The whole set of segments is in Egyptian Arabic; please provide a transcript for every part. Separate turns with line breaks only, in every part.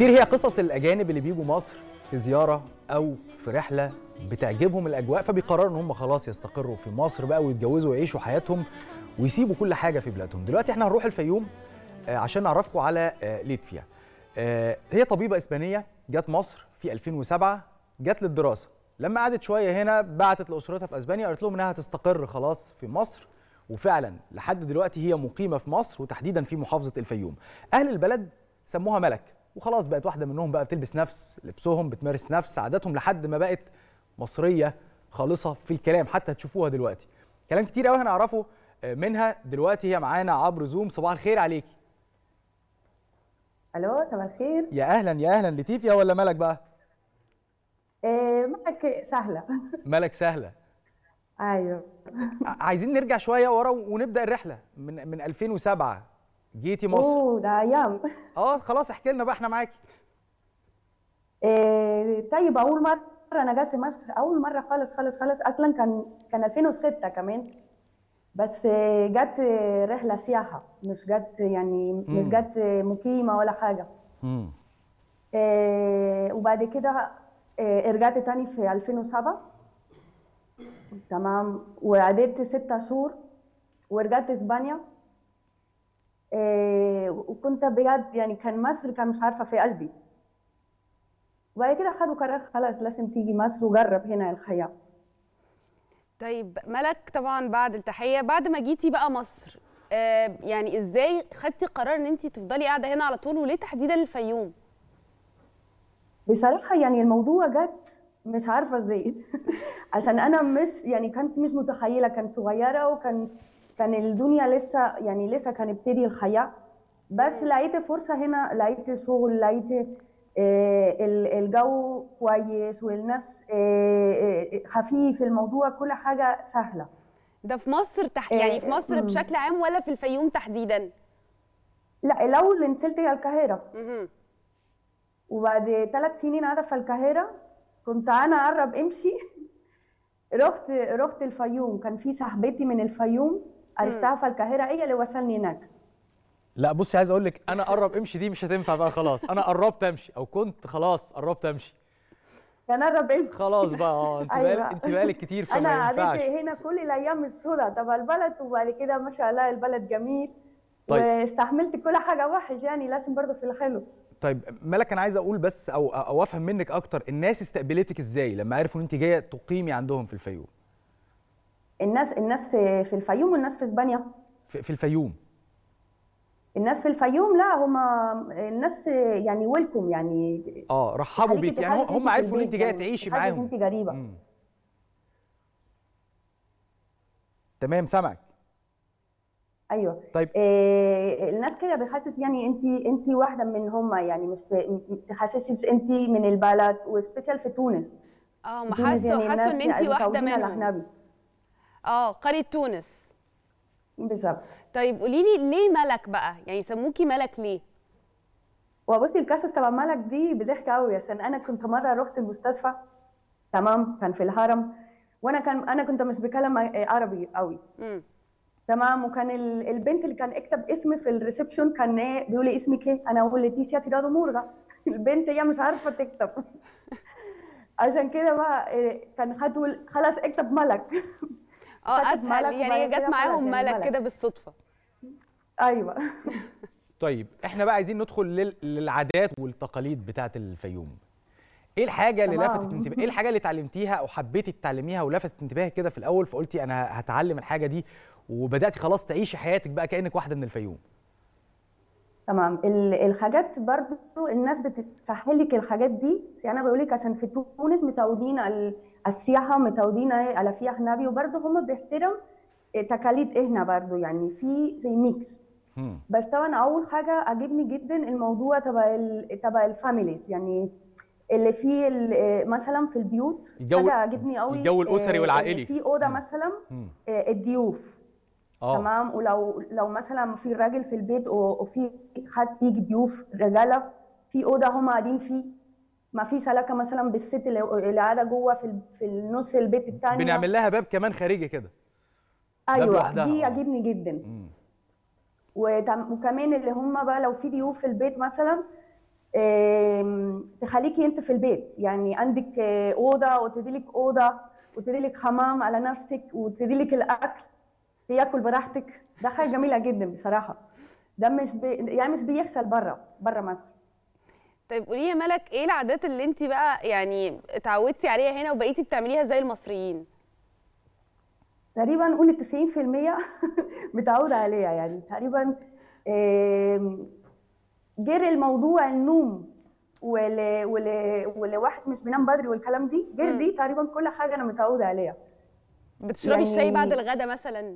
كتير هي قصص الاجانب اللي بيجوا مصر في زياره او في رحله بتعجبهم الاجواء فبيقرروا ان هم خلاص يستقروا في مصر بقى ويتجوزوا ويعيشوا حياتهم ويسيبوا كل حاجه في بلادهم دلوقتي احنا هنروح الفيوم آه، عشان نعرفكم على آه، ليتفيا آه، هي طبيبه اسبانيه جت مصر في 2007 جت للدراسه لما قعدت شويه هنا بعتت لاسرتها في اسبانيا قالت لهم انها هتستقر خلاص في مصر وفعلا لحد دلوقتي هي مقيمه في مصر وتحديدا في محافظه الفيوم اهل البلد سموها ملك وخلاص بقت واحده منهم بقى بتلبس نفس لبسهم بتمارس نفس عاداتهم لحد ما بقت مصريه خالصه في الكلام حتى تشوفوها دلوقتي كلام كتير قوي هنعرفه آه، منها دلوقتي هي معانا عبر زوم صباح الخير عليكي
الو صباح الخير
يا اهلا يا اهلا لتيفيا ولا ملك بقى
إيه معك سهله
ملك سهله
ايوه
ع- عايزين نرجع شويه ورا ونبدا الرحله من من 2007 جيتي مصر
اوه ده ايام
اه خلاص احكي لنا بقى احنا معاكي
إيه طيب اول مره انا جت مصر اول مره خالص خالص خالص اصلا كان كان 2006 كمان بس إيه، جت رحله سياحه مش جت يعني مش
مم.
جت مقيمه ولا حاجه
امم
إيه وبعد كده إيه رجعت تاني في 2007 تمام وقعدت ستة شهور ورجعت اسبانيا إيه وكنت بجد يعني كان مصر كان مش عارفه في قلبي وبعد كده خدوا قرار خلاص لازم تيجي مصر وجرب هنا الحياه
طيب ملك طبعا بعد التحيه بعد ما جيتي بقى مصر آه يعني ازاي خدتي قرار ان انت تفضلي قاعده هنا على طول وليه تحديدا الفيوم
بصراحة يعني الموضوع جت مش عارفة ازاي عشان أنا مش يعني كنت مش متخيلة كان صغيرة وكان كان الدنيا لسه يعني لسه كان ابتدي الحياة بس لقيت فرصة هنا لقيت شغل لقيت آه، ال- الجو كويس والناس آه، آه، خفيف الموضوع كل حاجة سهلة
ده في مصر تح...
آه،
يعني في مصر
مم.
بشكل عام ولا في الفيوم تحديدا
لا الأول نزلت على القاهرة
مهم.
وبعد ثلاث سنين قاعده في القاهره كنت انا اقرب امشي رحت رحت الفيوم كان في صاحبتي من الفيوم عرفتها في القاهره هي اللي وصلني هناك
لا بصي عايز اقول لك انا قرب امشي دي مش هتنفع بقى خلاص انا قربت امشي او كنت خلاص قربت امشي
كان اقرب امشي
خلاص بقى اه انت
أيوة.
بقالك انت بقالك كتير
انا
فما
قعدت
ينفعش
هنا كل الايام السوداء تبع البلد وبعد كده ما شاء الله البلد جميل
طيب.
واستحملت كل حاجه وحش يعني لازم برضه في الحلو
طيب ملك انا عايز اقول بس او او افهم منك اكتر الناس استقبلتك ازاي لما عرفوا ان انت جايه تقيمي عندهم في الفيوم
الناس الناس في في الفيوم والناس في اسبانيا
في, في الفيوم
الناس في الفيوم لا هم الناس يعني ويلكم يعني
اه رحبوا
خليكي
بيك يعني
تحسي
هم
انت في
عرفوا ان انت
البيت
جايه
يعني،
تعيشي
تحسي
معاهم
انت غريبه
مم. تمام سامعك
ايوه
طيب
إيه الناس كده بتحسس يعني انت انت واحده من هم يعني مش ت- تحسسس انت من البلد وسبيشال في تونس
اه ما
تونس
حسوا
يعني
حسوا ان
الناس
انت واحده
متعودين على
منهم
الأجنبي.
اه قريه تونس
بالظبط
طيب قولي لي ليه ملك بقى يعني سموكي ملك ليه
وبصي القصص تبع ملك دي بضحك قوي عشان انا كنت مره رحت المستشفى تمام كان في الهرم وانا كان انا كنت مش بكلم عربي قوي
مم.
تمام وكان ال- البنت اللي كان اكتب اسمي في الريسبشن كان ايه بيقول لي اسمك ايه انا اقول لتيسيا تيرادو مورغا البنت هي مش عارفه تكتب عشان كده بقى إيه، كان خدوا ال- خلاص اكتب ملك
اه
فتت
اسهل
ملك
يعني
وبعد
هي
كده
جت
خلاص
معاهم
يعني
ملك
ملك.
كده بالصدفه
ايوه
طيب احنا بقى عايزين ندخل لل- للعادات والتقاليد بتاعه الفيوم ايه الحاجه اللي
تمام.
لفتت انتباه ايه الحاجه اللي اتعلمتيها او حبيتي تتعلميها ولفتت انتباهك كده في الاول فقلتي انا هتعلم الحاجه دي وبداتي خلاص تعيشي حياتك بقى كانك واحده من الفيوم
تمام ال- الحاجات برضو الناس بتسهل لك الحاجات دي يعني انا بقول لك عشان في تونس متعودين على السياحه متعودين على فيها اجنبي وبرضو هم بيحترم تقاليد هنا برضو يعني في زي ميكس
مم.
بس طبعا اول حاجه عجبني جدا الموضوع تبع ال- تبع الفاميليز يعني اللي فيه ال- مثلا في البيوت
الجو-
حاجه عجبني قوي
الجو الأسري
آه،
والعائلي.
في اوضه
مم.
مثلا
مم.
آه، الضيوف
اه
تمام ولو لو مثلا في راجل في البيت و- وفي حد يجي ضيوف رجاله في اوضه هم قاعدين فيه ما فيش علاقه مثلا بالست اللي اللي قاعده جوه في ال- في النص البيت الثاني
بنعمل لها باب كمان خارجي كده
ايوه
لوحدها،
دي
آه.
عجبني جدا
مم.
وتم- وكمان اللي هم بقى لو في ضيوف في البيت مثلا آه، بيخليكي انت في البيت يعني عندك آه، اوضه وتديلك اوضه وتديلك حمام على نفسك وتديلك الاكل تاكل براحتك ده حاجه جميله جدا بصراحه ده مش بي يعني مش بيحصل بره بره مصر
طيب قولي لي يا ملك ايه العادات اللي انت بقى يعني اتعودتي عليها هنا وبقيتي بتعمليها زي المصريين
تقريبا قولي 90% متعوده عليها يعني تقريبا آم، غير الموضوع النوم وال وال والواحد مش بينام بدري والكلام دي غير
مم.
دي تقريبا كل حاجه انا متعوده عليها
بتشربي
يعني-
الشاي بعد الغدا مثلا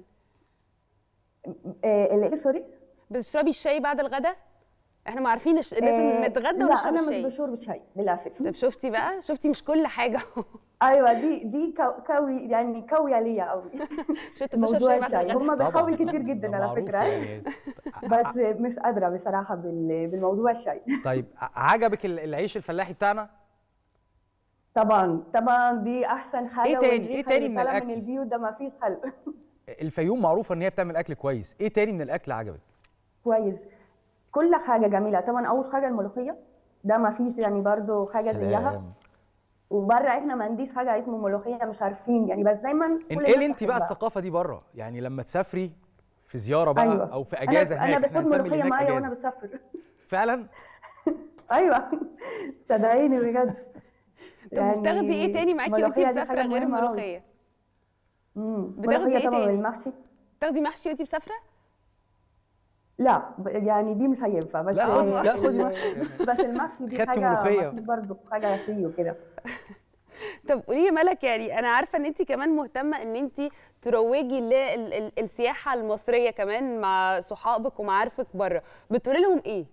آه، اللي ايه سوري
بتشربي الشاي بعد الغدا احنا ما عارفين الش- لازم
آه،
نتغدى
لا
ونشرب
انا مش
الشاي
بشرب شاي للاسف
طب شفتي بقى شفتي مش كل حاجه
ايوه دي دي كو- كوي يعني كويه ليا قوي
مش انت بتشرب
موضوع
شاي بعد
الشاي
الغدا
هم
طبعاً،
بيحاول
ده-
كتير
ده
جدا على
معروف
فكره
يعني.
بس مش قادره بصراحه بال- بالموضوع الشاي
طيب ع- عجبك ال- العيش الفلاحي بتاعنا
طبعا طبعا دي احسن حاجه
إيه تاني؟
والريحة
إيه تاني
اللي
من
طالعة
الأكل؟
من البيوت ده ما فيش حل
الفيوم معروفه ان هي بتعمل اكل كويس ايه تاني من الاكل عجبك
كويس كل حاجه جميله طبعا اول حاجه الملوخيه ده ما فيش يعني برضو حاجه زيها
سلام.
وبره احنا ما عنديش حاجه اسمه ملوخيه مش عارفين يعني بس دايما كل
انقلي
الناس
انت بقى
بتحبها.
الثقافه دي بره يعني لما تسافري في زياره بقى
ايوه
او في اجازه
انا
هناك
انا
احنا
باخد
هنسمي اللي
ملوخيه
هناك
معايا وانا
اجازه
بسافر
فعلا
ايوه صدقيني بجد
طب بتاخدي ايه تاني معاكي وانت
الملوخية دي
مسافره
حاجة
غير
مهمة أوي.
الملوخيه
مم.
بتاخدي
ملوخيه
إيه
طبعا
تاني؟
والمحشي
بتاخدي محشي وانت مسافره
لا ب- يعني دي مش هينفع بس
لا خدي
آه،
لا خدي
ال-
محشي.
بس المحشي دي
خدتي
حاجه
ملوخية.
مفيش برضه حاجه فيه وكده
طب قولي لي يا ملك يعني انا عارفه ان انت كمان مهتمه ان انت تروجي للسياحه المصريه كمان مع صحابك ومعارفك بره بتقولي لهم ايه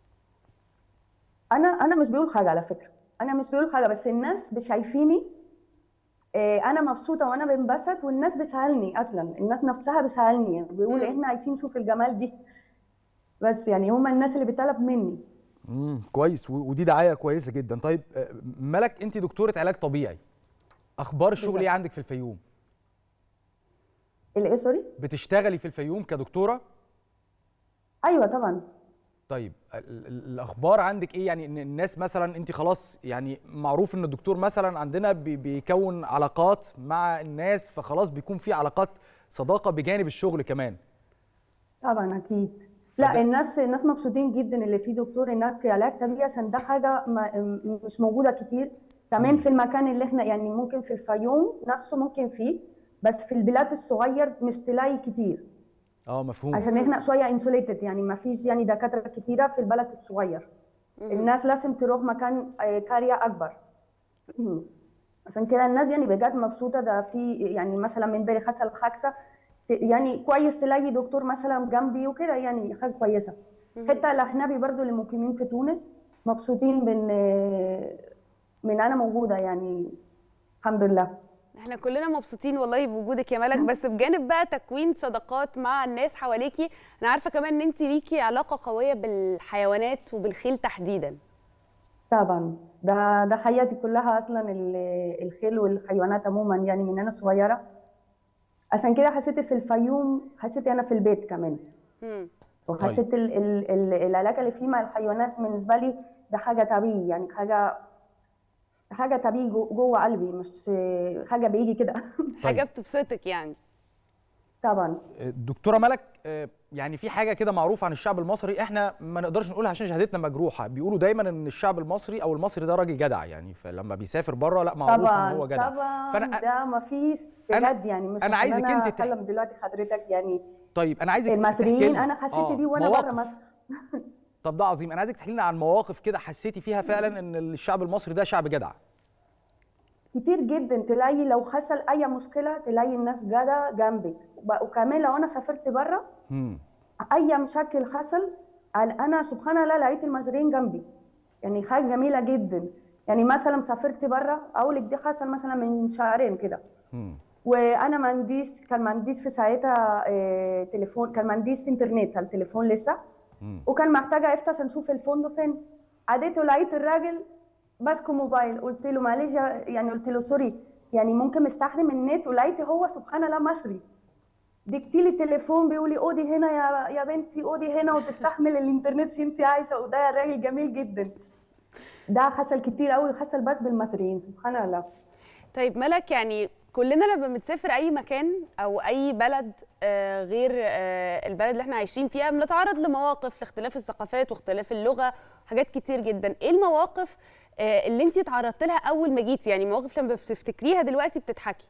انا انا مش بقول حاجه على فكره انا مش بقول حاجه بس الناس بشايفيني آه، انا مبسوطه وانا بنبسط والناس بتسالني اصلا الناس نفسها بتسالني بيقول
مم.
احنا عايزين نشوف الجمال دي بس يعني هم الناس اللي بتطلب مني
امم كويس و- ودي دعايه كويسه جدا طيب آه، ملك انت دكتوره علاج طبيعي اخبار الشغل
بالظبط.
ايه عندك في الفيوم
اللي ايه سوري
بتشتغلي في الفيوم كدكتوره
ايوه طبعا
طيب ال- ال- الاخبار عندك ايه يعني ان الناس مثلا انت خلاص يعني معروف ان الدكتور مثلا عندنا بي- بيكون علاقات مع الناس فخلاص بيكون في علاقات صداقه بجانب الشغل كمان
طبعا اكيد لا
فده-
الناس الناس مبسوطين جدا اللي فيه دكتور هناك علاج طبيعي عشان ده حاجه ما م- مش موجوده كتير كمان
مم.
في المكان اللي احنا يعني ممكن في الفيوم نفسه ممكن فيه بس في البلاد الصغير مش تلاقي كتير
اه مفهوم
عشان احنا شويه انسوليتد يعني ما فيش يعني دكاتره كتيره في البلد الصغير الناس لازم تروح مكان آه، قريه اكبر عشان كده الناس يعني بجد مبسوطه ده في يعني مثلا من امبارح حصل حادثه ت- يعني كويس تلاقي دكتور مثلا جنبي وكده يعني حاجه كويسه حتى الاجنبي برضو اللي مقيمين في تونس مبسوطين من آه، من انا موجوده يعني الحمد لله
احنا كلنا مبسوطين والله بوجودك يا ملك بس بجانب بقى تكوين صداقات مع الناس حواليكي انا عارفه كمان ان انت ليكي علاقه قويه بالحيوانات وبالخيل تحديدا
طبعا ده ده حياتي كلها اصلا ال- الخيل والحيوانات عموما يعني من انا صغيره عشان كده حسيت في الفيوم حسيت انا في البيت كمان
مم.
وحسيت ال ال ال العلاقه اللي فيه مع الحيوانات بالنسبه لي ده حاجه طبيعي يعني حاجه حاجه طبيعي جو- جوه قلبي مش حاجه بيجي كده
حاجه بتبسطك يعني
طبعا
دكتوره ملك آه، يعني في حاجه كده معروفه عن الشعب المصري احنا ما نقدرش نقولها عشان شهادتنا مجروحه بيقولوا دايما ان الشعب المصري او المصري ده راجل جدع يعني فلما بيسافر بره لا معروف ان
طبعا
هو جدع
طبعا
فانا
ده ما فيش
أنا-
بجد يعني مش
أنا
عشان
عايزك
أنا
أنت تح-
اتكلم دلوقتي حضرتك يعني
طيب انا عايزك تحكي
المصريين
لنا-
انا حسيت
آه،
بيه وانا
مواقف.
بره مصر
طب ده عظيم انا عايزك تحكي لنا عن مواقف كده حسيتي فيها فعلا ان الشعب المصري ده شعب جدع
كتير جدا تلاقي لو حصل اي مشكله تلاقي الناس قاعده جنبك وب- وكمان لو انا سافرت بره
امم
اي مشاكل حصل أنا- انا سبحان الله لقيت المصريين جنبي يعني حاجه جميله جدا يعني مثلا سافرت بره اقول لك دي حصل مثلا من شهرين كده
امم
وانا ما عنديش كان ما عنديش في ساعتها آه، تليفون كان ما عنديش انترنت على التليفون لسه
امم
وكان محتاجه افتح عشان اشوف الفندق فين عديت ولقيت الراجل ماسكه موبايل قلت له معلش يا- يعني قلت له سوري يعني ممكن مستخدم النت ولقيت هو سبحان الله مصري دكتي لي التليفون بيقول لي اودي هنا يا يا بنتي اودي هنا وتستحمل الانترنت اللي انت عايزه وده راجل جميل جدا ده حصل كتير قوي حصل بس بالمصريين سبحان الله
طيب ملك يعني كلنا لما بنسافر اي مكان او اي بلد آه، غير آه، البلد اللي احنا عايشين فيها بنتعرض لمواقف لاختلاف الثقافات واختلاف اللغه حاجات كتير جدا ايه المواقف آه، اللي انت تعرضت لها اول ما جيتي يعني مواقف لما بتفتكريها دلوقتي بتضحكي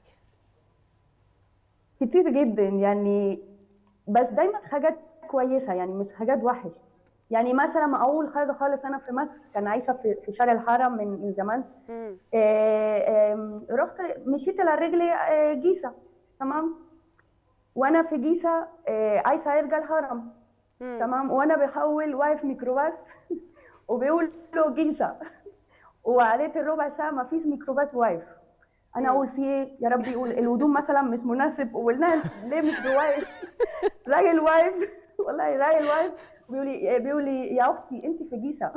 كتير جدا يعني بس دايما حاجات كويسه يعني مش حاجات وحش يعني مثلا اول حاجه خالص انا في مصر كان عايشه في في شارع الهرم من من زمان
مم.
آه، آم، رحت مشيت على رجلي آه، جيزه تمام وانا في جيزه آه، عايزه ارجع الهرم
مم.
تمام وانا بحول واقف ميكروباص وبيقول له جيزه وقعدت الربع ساعه ما فيش ميكروباص واقف انا اقول في ايه يا رب يقول الهدوم مثلا مش مناسب والناس ليه مش واقف راجل واقف والله راجل واقف بيقول لي بيقول لي يا اختي انت في جيزه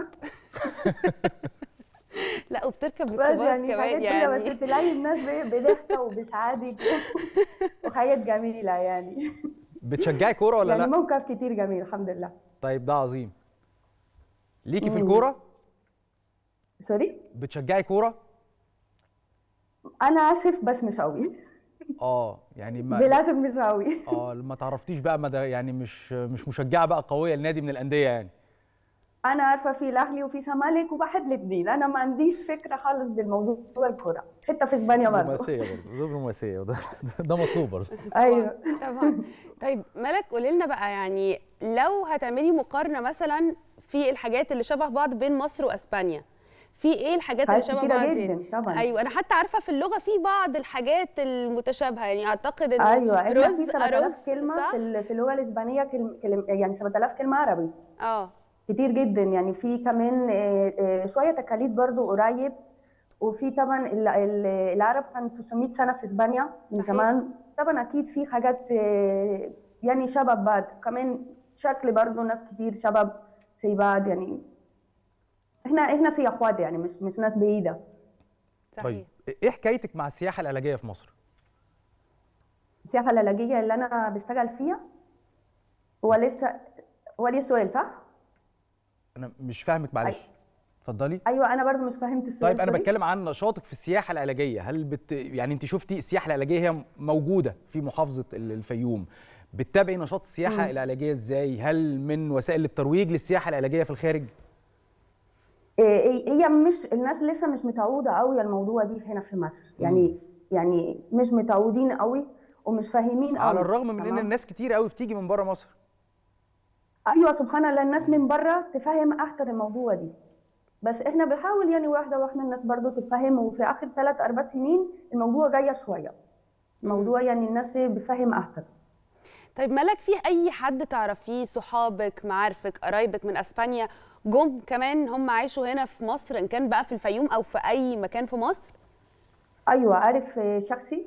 لا وبتركب
بس
ميكروباص
يعني
كمان
حاجات كده
يعني
بس تلاقي الناس ب- بضحكه وبتساعدك وحاجات جميله يعني
بتشجعي كوره ولا
يعني
لا
موقف كتير جميل الحمد لله
طيب ده عظيم ليكي في
مم.
الكوره
سوري
بتشجعي كوره
انا اسف بس مش قوي
اه يعني ما
للاسف مش قوي
اه ما تعرفتيش بقى مدى يعني مش مش مشجعه بقى قويه لنادي من الانديه يعني
انا عارفه في الاهلي وفي زمالك وبحب الاثنين انا ما عنديش فكره خالص بالموضوع الكوره حتى في اسبانيا برضه
دبلوماسيه برضه دبلوماسيه وده ده مطلوب برضه
ايوه
طبعا طيب ملك قولي لنا بقى يعني لو هتعملي مقارنه مثلا في الحاجات اللي شبه بعض بين مصر واسبانيا في ايه الحاجات اللي
حاجات
شبه
كتيرة
بعض
جداً
يعني؟
طبعاً.
ايوه انا حتى عارفه في اللغه في بعض الحاجات المتشابهه يعني اعتقد ان
ايوه احنا
رز
في 7000
أرز،
كلمه
صح؟
في ال- في اللغه الاسبانيه كلم كلم يعني 7000 كلمه عربي
اه
كتير جدا يعني في كمان آه، آه، شويه تقاليد برضو قريب وفي طبعا ال- ال- العرب كان 900 سنه في اسبانيا من
صحيح.
زمان طبعا اكيد في حاجات آه، يعني شبه بعض كمان شكل برضو ناس كتير شبه زي بعض يعني احنا احنا في اخوات يعني مش مش ناس بعيده
صحيح
طيب ايه حكايتك مع السياحه العلاجيه في مصر
السياحه العلاجيه اللي انا بشتغل فيها هو لسه هو ليه سؤال صح؟
انا مش فاهمك معلش اتفضلي
ايوه انا برضو مش فهمت السؤال
طيب انا
سوري.
بتكلم عن نشاطك في السياحه العلاجيه هل بت يعني انت شفتي السياحه العلاجيه هي موجوده في محافظه ال- الفيوم بتتابعي نشاط السياحه
مم.
العلاجيه ازاي هل من وسائل الترويج للسياحه العلاجيه في الخارج
إيه، هي مش الناس لسه مش متعوده قوي على الموضوع دي هنا في مصر يعني يعني مش متعودين قوي ومش فاهمين قوي
على الرغم من ان
تمام؟
الناس كتير قوي بتيجي من بره مصر
ايوه سبحان الله الناس من بره تفهم اكتر الموضوع دي بس احنا بنحاول يعني واحده واحده الناس برضو تفهم وفي اخر ثلاث اربع سنين الموضوع جايه شويه الموضوع يعني الناس بتفهم اكتر
طيب ملك في اي حد تعرفيه صحابك معارفك قرايبك من اسبانيا جم كمان هم عايشوا هنا في مصر ان كان بقى في الفيوم او في اي مكان في مصر
ايوه عارف آه، شخصي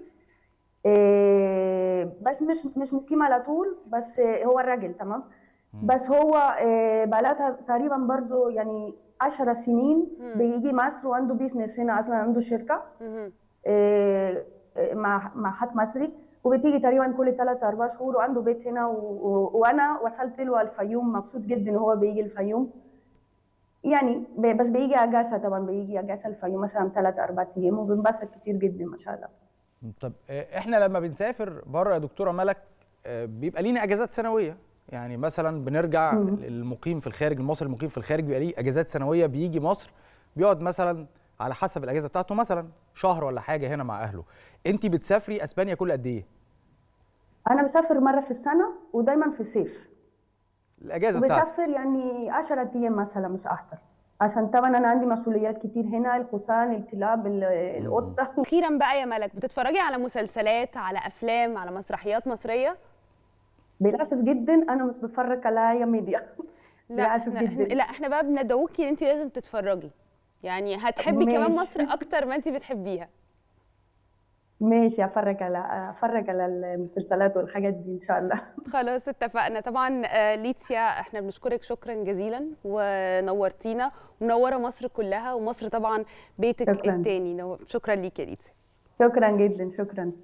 آه، بس مش مش مقيم على طول بس آه، هو الراجل تمام بس هو آه، بقالها تقريبا برضو يعني 10 سنين
مم.
بيجي مصر وعنده بيزنس هنا اصلا عنده شركه
مهم.
آه، آه، مع مع حد مصري وبتيجي تقريبا كل ثلاث اربع شهور وعنده بيت هنا و... و... وانا وصلت له الفيوم مبسوط جدا وهو بيجي الفيوم يعني ب... بس بيجي اجازه طبعا بيجي اجازه الفيوم مثلا ثلاث اربع ايام وبنبسط كتير جدا ما شاء الله
طب آه، احنا لما بنسافر بره يا دكتوره ملك آه، بيبقى لينا اجازات سنويه يعني مثلا بنرجع
مم.
المقيم في الخارج المصري المقيم في الخارج بيبقى ليه اجازات سنويه بيجي مصر بيقعد مثلا على حسب الاجازه بتاعته مثلا شهر ولا حاجه هنا مع اهله انت بتسافري اسبانيا كل قد ايه
انا بسافر مره في السنه ودايما في الصيف
الاجازه بتاعتك
وبسافر يعني 10 ايام مثلا مش اكتر عشان طبعا انا عندي مسؤوليات كتير هنا الحصان الكلاب ال- القطه
اخيرا بقى يا ملك بتتفرجي على مسلسلات على افلام على مسرحيات مصريه
للاسف جدا انا مش بتفرج على اي ميديا
لا
للاسف
احنا
جدا
لا احنا بقى بندعوكي ان انت لازم تتفرجي يعني هتحبي كمان
ماشي.
مصر اكتر ما انت بتحبيها
ماشي افرج على افرج على المسلسلات والحاجات دي ان شاء الله
خلاص اتفقنا طبعا آه، ليتيا احنا بنشكرك شكرا جزيلا ونورتينا ومنوره مصر كلها ومصر طبعا بيتك
شكراً.
التاني نو- شكرا ليك يا ليتيا
شكرا جدا شكرا